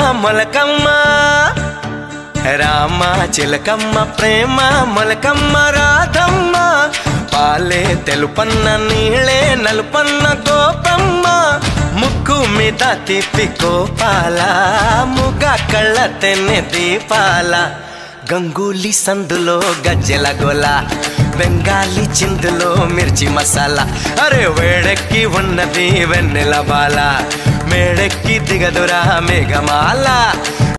మొలకమ్మ రామ చిలకమ్మ ప్రేమ మొలకమ్మ రాధమ్మ పాలే తెలుపన్న నీళ్ళే నలుపన్న గోపమ్మ ముక్కు మీద తిప్పి కోపాల ముగ కళ్ళ తెన్నె దీపాల గంగూలీ సందులో గజ్జెల గోల బెంగాలీ చిందులో మిర్చి మసాలా అరే వేడెక్కి ఉన్నది వెన్నెల బాల మేడెక్కి దిగదురా మేఘమాల